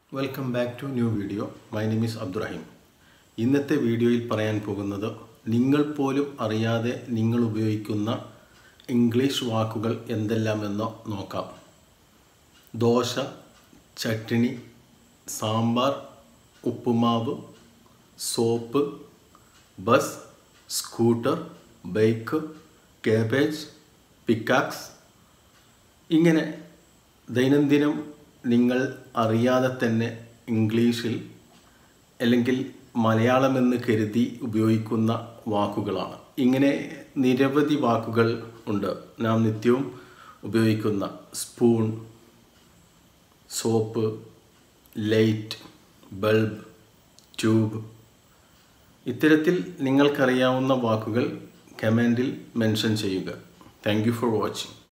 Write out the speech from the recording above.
welcome back to new video my name is Abdurahim ഇന്നത്തെ വീഡിയോയിൽ പറയാൻ പോകുന്നത് നിങ്ങൾ പോലും അറിയാതെ നിങ്ങൾ ഉപയോഗിക്കുന്ന ഇംഗ്ലീഷ് വാക്കുകൾ എന്തെല്ലാമെന്ന് നോക്കാം ദോശ ചട്ടിണി സാമ്പാർ ഉപ്പുമാവ് soap bus scooter bike cabbage pickaxe ഇങ്ങനെ ദൈനംദിനം നിങ്ങൾ അറിയാതെ തന്നെ ഇംഗ്ലീഷിൽ അല്ലെങ്കിൽ മലയാളമെന്ന് കരുതി ഉപയോഗിക്കുന്ന വാക്കുകളാണ് ഇങ്ങനെ നിരവധി വാക്കുകൾ ഉണ്ട് നാം നിത്യവും ഉപയോഗിക്കുന്ന spoon soap light bulb tube ഇത്തരത്തിൽ നിങ്ങൾക്കറിയാവുന്ന വാക്കുകൾ കമൻറ്റിൽ മെൻഷൻ ചെയ്യുക താങ്ക് യു ഫോർ വാച്ചിങ്